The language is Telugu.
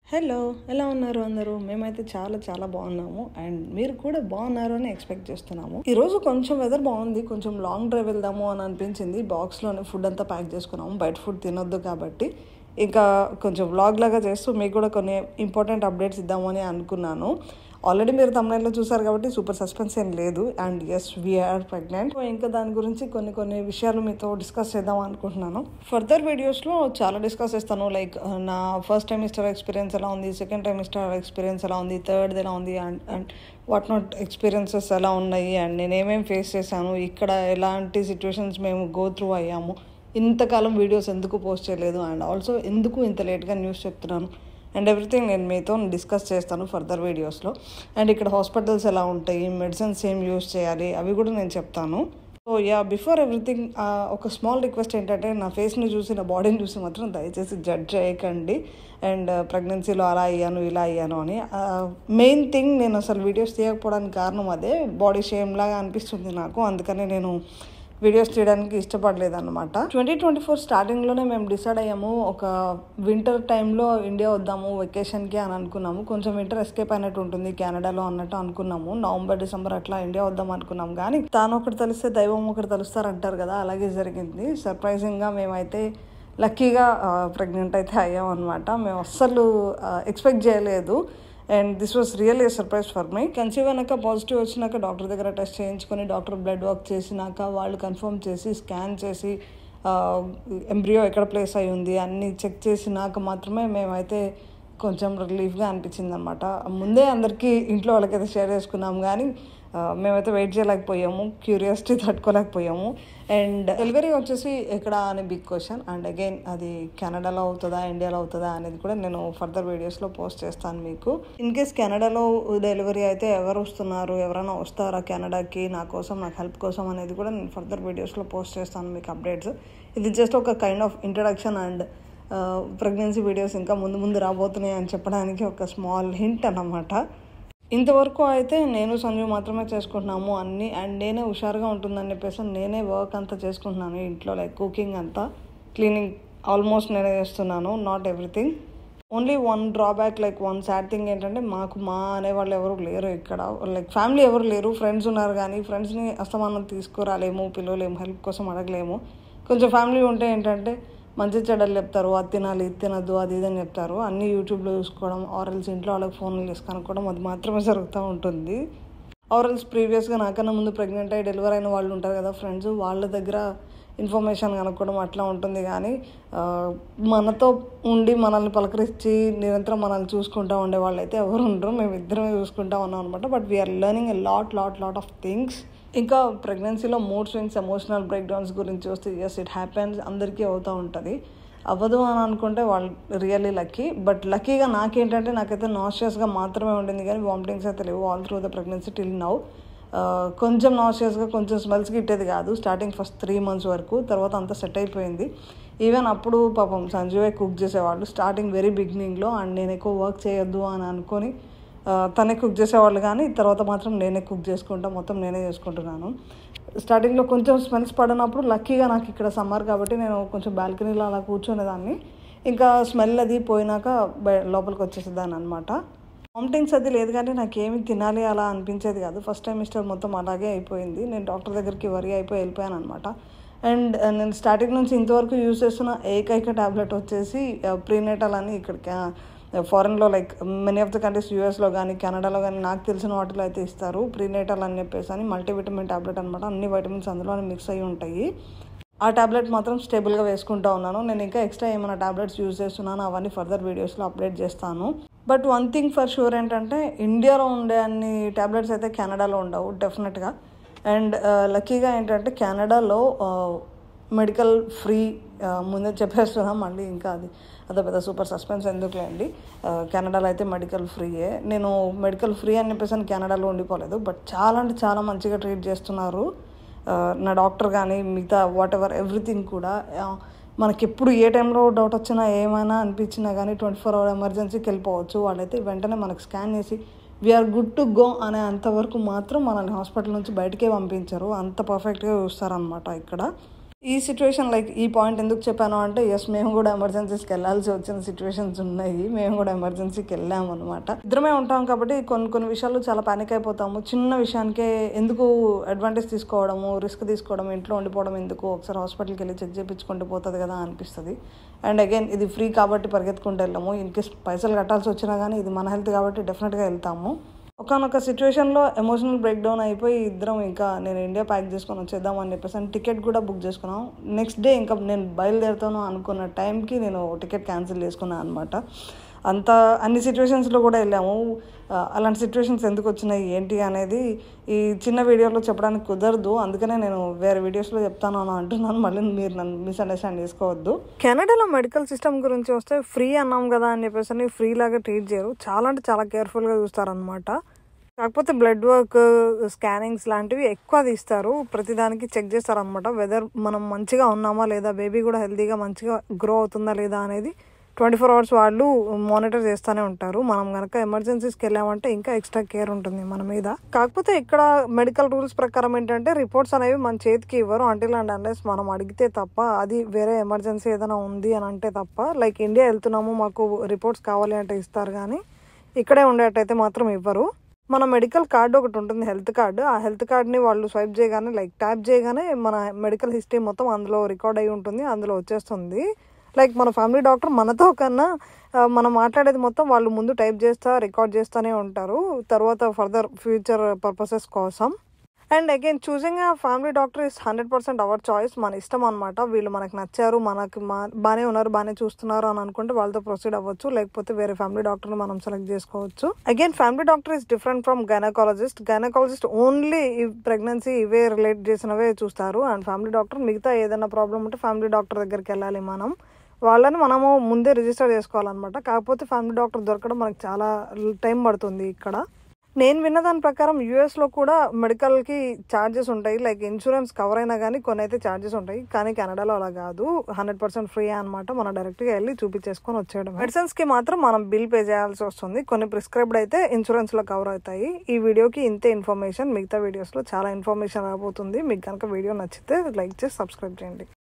హలో ఎలా ఉన్నారు అందరూ మేమైతే చాలా చాలా బాగున్నాము అండ్ మీరు కూడా బాగున్నారు అని ఎక్స్పెక్ట్ చేస్తున్నాము ఈ రోజు కొంచెం వెదర్ బాగుంది కొంచెం లాంగ్ డ్రైవ్ వెళ్దాము అని అనిపించింది బాక్స్లోనే ఫుడ్ అంతా ప్యాక్ చేసుకున్నాము బయట ఫుడ్ తినొద్దు కాబట్టి ఇంకా కొంచెం వ్లాగ్ లాగా చేస్తూ మీకు కూడా కొన్ని ఇంపార్టెంట్ అప్డేట్స్ ఇద్దామని అనుకున్నాను ఆల్రెడీ మీరు తమిళలో చూసారు కాబట్టి సూపర్ సస్పెన్స్ ఏం లేదు అండ్ ఎస్ వీఆర్ ప్రెగ్నెంట్ ఇంకా దాని గురించి కొన్ని కొన్ని విషయాలు మీతో డిస్కస్ చేద్దాం అనుకుంటున్నాను ఫర్దర్ వీడియోస్లో చాలా డిస్కస్ చేస్తాను లైక్ నా ఫస్ట్ టైమిస్టర్ ఎక్స్పీరియన్స్ ఎలా ఉంది సెకండ్ టైమిస్టర్ ఎక్స్పీరియన్స్ ఎలా ఉంది థర్డ్ ఎలా ఉంది and and what not experiences ఎలా ఉన్నాయి అండ్ నేను ఏమేమి ఫేస్ చేశాను ఇక్కడ ఎలాంటి సిచ్యువేషన్స్ మేము గో త్రూ అయ్యాము ఇంతకాలం వీడియోస్ ఎందుకు పోస్ట్ చేయలేదు అండ్ ఆల్సో ఎందుకు ఇంత లేట్గా న్యూస్ చెప్తున్నాను అండ్ ఎవ్రీథింగ్ నేను మీతో డిస్కస్ చేస్తాను ఫర్దర్ వీడియోస్లో అండ్ ఇక్కడ హాస్పిటల్స్ ఎలా ఉంటాయి మెడిసిన్స్ ఏం యూస్ చేయాలి అవి కూడా నేను చెప్తాను సో యా బిఫోర్ ఎవ్రీథింగ్ ఒక స్మాల్ రిక్వెస్ట్ ఏంటంటే నా ఫేస్ని చూసి నా బాడీని చూసి మాత్రం దయచేసి జడ్జ్ చేయకండి అండ్ ప్రెగ్నెన్సీలో అలా అయ్యాను ఇలా అయ్యాను అని మెయిన్ థింగ్ నేను అసలు వీడియోస్ తీయకపోవడానికి కారణం అదే బాడీ షేమ్ లాగా అనిపిస్తుంది నాకు అందుకని నేను వీడియోస్ తీయడానికి ఇష్టపడలేదు అనమాట ట్వంటీ ట్వంటీ ఫోర్ స్టార్టింగ్లోనే మేము డిసైడ్ అయ్యాము ఒక వింటర్ టైంలో ఇండియా వద్దాము వెకేషన్కి అని అనుకున్నాము కొంచెం వింటర్ ఎస్కేప్ అయినట్టు ఉంటుంది కెనడాలో అన్నట్టు అనుకున్నాము నవంబర్ డిసెంబర్ అట్లా ఇండియా వద్దాం అనుకున్నాం కానీ తాను ఒకటి తెలిస్తే దైవం ఒకటి తెలుస్తారు అంటారు కదా అలాగే జరిగింది సర్ప్రైజింగ్గా మేమైతే లక్కీగా ప్రెగ్నెంట్ అయితే అయ్యాం అనమాట మేము అస్సలు ఎక్స్పెక్ట్ చేయలేదు and this was really surprise for my conceive అయినాక పాజిటివ్ వచ్చినాక డాక్టర్ దగ్గర టెస్ట్ చేయించుకొని డాక్టర్ బ్లడ్ వర్క్ చేసినాక వాళ్ళు కన్ఫర్మ్ చేసి స్కాన్ చేసి ఎంబ్రియో ఎక్కడ ప్లేస్ అయి ఉంది అన్నీ చెక్ చేసినాక మాత్రమే మేమైతే కొంచెం రిలీఫ్గా అనిపించింది అనమాట ముందే అందరికీ ఇంట్లో వాళ్ళకైతే షేర్ చేసుకున్నాం కానీ మేమైతే వెయిట్ చేయలేకపోయాము క్యూరియాసిటీ తట్టుకోలేకపోయాము అండ్ డెలివరీ వచ్చేసి ఎక్కడ అనే బిగ్ క్వశ్చన్ అండ్ అగైన్ అది కెనడాలో అవుతుందా ఇండియాలో అవుతుందా అనేది కూడా నేను ఫర్దర్ వీడియోస్లో పోస్ట్ చేస్తాను మీకు ఇన్ కేస్ కెనడాలో డెలివరీ అయితే ఎవరు వస్తున్నారు ఎవరైనా వస్తారా కెనడాకి నా కోసం నాకు హెల్ప్ కోసం అనేది కూడా నేను ఫర్దర్ వీడియోస్లో పోస్ట్ చేస్తాను మీకు అప్డేట్స్ ఇది జస్ట్ ఒక kind of introduction and pregnancy videos ఇంకా ముందు ముందు రాబోతున్నాయి అని చెప్పడానికి ఒక స్మాల్ హింట్ అన్నమాట ఇంతవరకు అయితే నేను సంజు మాత్రమే చేసుకుంటున్నాము అన్నీ అండ్ నేనే హుషారుగా ఉంటుందని చెప్పేసి నేనే వర్క్ అంతా చేసుకుంటున్నాను ఇంట్లో లైక్ కుకింగ్ అంతా క్లీనింగ్ ఆల్మోస్ట్ నేనే చేస్తున్నాను not everything only one drawback like one sad thing ఏంటంటే మాకు మా అనేవాళ్ళు ఎవరు లేరు ఇక్కడ లైక్ ఫ్యామిలీ ఎవరు లేరు ఫ్రెండ్స్ ఉన్నారు కానీ ఫ్రెండ్స్ని అస్తమానం తీసుకురాలేము పిలవలేము హెల్ప్ కోసం అడగలేము కొంచెం ఫ్యామిలీ ఉంటే ఏంటంటే మంచి చెడ్డలు చెప్తారు అది తినాలి ఇది తినద్దు అది ఇది అని చెప్తారు అన్నీ యూట్యూబ్లో చూసుకోవడం ఆరల్స్ ఇంట్లో వాళ్ళకి ఫోన్లు చేసి కనుక్కోవడం అది మాత్రమే జరుగుతూ ఉంటుంది ఆరల్స్ ప్రీవియస్గా నాకన్నా ముందు ప్రెగ్నెంట్ అయ్యి డెలివరీ అయిన వాళ్ళు ఉంటారు కదా ఫ్రెండ్స్ వాళ్ళ దగ్గర ఇన్ఫర్మేషన్ కనుక్కోవడం అట్లా ఉంటుంది కానీ మనతో ఉండి మనల్ని పలకరించి నిరంతరం మనల్ని చూసుకుంటూ ఉండే వాళ్ళు అయితే ఎవరు ఉండరు మేము ఇద్దరమే చూసుకుంటా ఉన్నాం అనమాట but we are learning a lot lot lot of things ఇంకా ప్రెగ్నెన్సీలో mood swings emotional breakdowns గురించి వస్తే ఎస్ ఇట్ హ్యాపెన్స్ అందరికీ అవుతూ ఉంటుంది అవ్వదు అని అనుకుంటే వాళ్ళు రియల్లీ లక్కీ బట్ లక్కీగా నాకేంటంటే నాకైతే నాషియస్గా మాత్రమే ఉండింది కానీ వామిటింగ్స్ అయితే లేవు all through the pregnancy till now కొంచెం నాషియస్గా కొంచెం స్మెల్స్కి ఇట్టేది కాదు స్టార్టింగ్ ఫస్ట్ త్రీ మంత్స్ వరకు తర్వాత అంతా సెట్ అయిపోయింది ఈవెన్ అప్పుడు పాపం సంజీవే కుక్ చేసేవాళ్ళు స్టార్టింగ్ వెరీ బిగినింగ్లో అండ్ నేను ఎక్కువ వర్క్ చేయొద్దు అని అనుకొని తనే కుక్ చేసేవాళ్ళు కానీ తర్వాత మాత్రం నేనే కుక్ చేసుకుంటా మొత్తం నేనే చేసుకుంటున్నాను స్టార్టింగ్లో కొంచెం స్మెల్స్ పడినప్పుడు లక్కీగా నాకు ఇక్కడ సమ్మర్ కాబట్టి నేను కొంచెం బాల్కనీలో అలా కూర్చునేదాన్ని ఇంకా స్మెల్ అది పోయినాక లోపలికి వచ్చేసేదాన్ని అనమాట వామిటింగ్స్ అది లేదు కానీ నాకేమి తినాలి అలా అనిపించేది కాదు ఫస్ట్ టైం ఇస్టర్ మొత్తం అలాగే అయిపోయింది నేను డాక్టర్ దగ్గరికి వరి అయిపోయి వెళ్ళిపోయాను అనమాట అండ్ నేను స్టార్టింగ్ నుంచి ఇంతవరకు యూజ్ చేస్తున్న ఏకైక ట్యాబ్లెట్ వచ్చేసి ప్రీనేటల్ అని ఇక్కడికి ఫారెన్లో like many of the countries యూఎస్లో కానీ కెనడాలో కానీ నాకు తెలిసిన వాటిలో అయితే ఇస్తారు ప్రీనేటల్ అని చెప్పేసి అని మల్టీవిటమిన్ ట్యాబ్లెట్ అనమాట అన్ని వైటమిన్స్ అందులో మిక్స్ అయ్యి ఉంటాయి ఆ ట్యాబ్లెట్ మాత్రం స్టేబుల్గా వేసుకుంటా ఉన్నాను నేను ఇంకా ఎక్స్ట్రా ఏమైనా ట్యాబ్లెట్స్ యూజ్ చేస్తున్నాను అవన్నీ ఫర్దర్ వీడియోస్లో అప్డేట్ చేస్తాను but one thing for sure ఏంటంటే ఇండియాలో ఉండే అన్ని ట్యాబ్లెట్స్ అయితే కెనడాలో ఉండవు డెఫినెట్గా అండ్ లక్కీగా ఏంటంటే కెనడాలో మెడికల్ ఫ్రీ ముందే చెప్పేస్తున్నాం మళ్ళీ ఇంకా అది అదో పెద్ద సూపర్ సస్పెన్స్ ఎందుకులేండి కెనడాలో అయితే మెడికల్ ఫ్రీయే నేను మెడికల్ ఫ్రీ అని చెప్పేసి కెనడాలో ఉండిపోలేదు బట్ చాలా అంటే చాలా మంచిగా ట్రీట్ చేస్తున్నారు నా డాక్టర్ కానీ మిగతా వాట్ ఎవర్ ఎవ్రీథింగ్ కూడా మనకి ఎప్పుడు ఏ టైంలో డౌట్ వచ్చినా ఏమైనా అనిపించినా కానీ ట్వంటీ ఫోర్ అవర్ ఎమర్జెన్సీకి వెళ్ళిపోవచ్చు వాళ్ళైతే వెంటనే మనకు స్కాన్ చేసి వీఆర్ గుడ్ టు గో అనే అంతవరకు మాత్రం మనల్ని హాస్పిటల్ నుంచి బయటకే పంపించరు అంత పర్ఫెక్ట్గా చూస్తారనమాట ఇక్కడ ఈ సిచ్యువేషన్ లైక్ ఈ పాయింట్ ఎందుకు చెప్పాను అంటే ఎస్ మేము కూడా ఎమర్జెన్సీస్కి వెళ్ళాల్సి వచ్చిన సిచ్యువేషన్స్ ఉన్నాయి మేము కూడా ఎమర్జెన్సీకి వెళ్ళాము అనమాట ఇద్దరమే ఉంటాం కాబట్టి కొన్ని కొన్ని విషయాలు చాలా పానిక్ అయిపోతాము చిన్న విషయానికే ఎందుకు అడ్వాంటేజ్ తీసుకోవడము రిస్క్ తీసుకోవడం ఇంట్లో ఉండిపోవడం ఎందుకు ఒకసారి హాస్పిటల్కి వెళ్ళి చెక్ చేయించుకుంటూ పోతుంది కదా అనిపిస్తుంది అండ్ అగైన్ ఇది ఫ్రీ కాబట్టి పరిగెత్తుకుంటూ వెళ్ళాము ఇన్ కేస్ పైసలు కట్టాల్సి వచ్చినా కానీ ఇది మన హెల్త్ కాబట్టి డెఫినెట్గా వెళ్తాము ఒకనొక సిచ్యువేషన్లో ఎమోషనల్ బ్రేక్ డౌన్ అయిపోయి ఇద్దరం ఇంకా నేను ఇండియా ప్యాక్ చేసుకొని వచ్చేద్దాం అని చెప్పేసి అని టికెట్ కూడా బుక్ చేసుకున్నాం నెక్స్ట్ డే ఇంకా నేను బయలుదేరుతాను అనుకున్న టైంకి నేను టికెట్ క్యాన్సిల్ చేసుకున్నాను అనమాట అంత అన్ని సిచ్యువేషన్స్లో కూడా వెళ్ళాము ఆ, అలాంటి సిచ్యువేషన్స్ ఎందుకు వచ్చినాయి ఏంటి అనేది ఈ చిన్న వీడియోలో చెప్పడానికి కుదరదు అందుకనే నేను వేరే వీడియోస్లో చెప్తాను అని అంటున్నాను మళ్ళీ మీరు నన్ను మిస్అండర్స్టాండ్ చేసుకోవద్దు కెనడాలో మెడికల్ సిస్టమ్ గురించి వస్తే ఫ్రీ అన్నాం కదా అని చెప్పేసి అని ఫ్రీ లాగా ట్రీట్ చేయరు చాలా అంటే చాలా కేర్ఫుల్గా చూస్తారనమాట కాకపోతే బ్లడ్ వర్క్ స్కానింగ్స్ లాంటివి ఎక్కువ తీస్తారు ప్రతిదానికి చెక్ చేస్తారు అనమాట వెదర్ మనం మంచిగా ఉన్నామా లేదా బేబీ కూడా హెల్తీగా మంచిగా గ్రో అవుతుందా లేదా అనేది ట్వంటీ ఫోర్ అవర్స్ వాళ్ళు మానిటర్ చేస్తూనే ఉంటారు మనం కనుక ఎమర్జెన్సీస్కి వెళ్ళామంటే ఇంకా ఎక్స్ట్రా కేర్ ఉంటుంది మన మీద కాకపోతే ఇక్కడ మెడికల్ రూల్స్ ప్రకారం ఏంటంటే రిపోర్ట్స్ అనేవి మన చేతికి ఇవ్వరు అంటిల్ అండ్ అన్లెస్ మనం అడిగితే తప్ప అది వేరే ఎమర్జెన్సీ ఏదైనా ఉంది అని అంటే తప్ప లైక్ ఇండియా వెళ్తున్నాము మాకు రిపోర్ట్స్ కావాలి అంటే ఇస్తారు కానీ ఇక్కడే ఉండేటైతే మాత్రం ఇవ్వరు మన మెడికల్ కార్డు ఒకటి ఉంటుంది హెల్త్ కార్డు ఆ హెల్త్ కార్డ్ని వాళ్ళు స్వైప్ చేయగానే లైక్ ట్యాప్ చేయగానే మన మెడికల్ హిస్టరీ మొత్తం అందులో రికార్డ్ అయి ఉంటుంది అందులో వచ్చేస్తుంది లైక్ మన ఫ్యామిలీ డాక్టర్ మనతో కన్నా ఆ, మనం మాట్లాడేది మొత్తం వాళ్ళు ముందు టైప్ చేస్తా రికార్డ్ చేస్తూనే ఉంటారు తర్వాత ఫర్దర్ ఫ్యూచర్ పర్పసెస్ కోసం అండ్ అగైన్ చూసింగ్ ఆ family doctor is hundred percent our choice మన ఇష్టం అనమాట వీళ్ళు మనకు నచ్చారు మనకి మా బాగానే ఉన్నారు బాగానే చూస్తున్నారు అని అనుకుంటే వాళ్ళతో ప్రొసీడ్ అవ్వచ్చు లేకపోతే వేరే ఫ్యామిలీ డాక్టర్ని మనం సెలెక్ట్ చేసుకోవచ్చు again family doctor is different from gynaecologist gynaecologist only ఈ ప్రెగ్నెన్సీ ఇవే రిలేట్ చేసినవే చూస్తారు అండ్ ఫ్యామిలీ డాక్టర్ మిగతా ఏదైనా ప్రాబ్లం ఉంటే ఫ్యామిలీ డాక్టర్ దగ్గరికి వెళ్ళాలి మనం వాళ్ళని మనము ముందే రిజిస్టర్ చేసుకోవాలన్నమాట కాకపోతే ఫ్యామిలీ డాక్టర్ దొరకడం మనకు చాలా టైం పడుతుంది ఇక్కడ నేను విన్న దాని ప్రకారం యూఎస్లో కూడా మెడికల్కి ఛార్జెస్ ఉంటాయి లైక్ ఇన్సూరెన్స్ కవర్ అయినా కానీ కొన్ని అయితే ఛార్జెస్ ఉంటాయి కానీ కెనడాలో అలా కాదు హండ్రెడ్ పర్సెంట్ ఫ్రీ అనమాట మనం డైరెక్ట్గా వెళ్ళి చూపించేసుకొని వచ్చేయడం మెడిసిన్స్కి మాత్రం మనం బిల్ పే చేయాల్సి వస్తుంది కొన్ని ప్రిస్క్రైబ్డ్ అయితే ఇన్సూరెన్స్లో కవర్ అవుతాయి ఈ వీడియోకి ఇంతే ఇన్ఫర్మేషన్ మిగతా వీడియోస్లో చాలా ఇన్ఫర్మేషన్ రాబోతుంది మీకు కనుక వీడియో నచ్చితే లైక్ చేసి సబ్స్క్రైబ్ చేయండి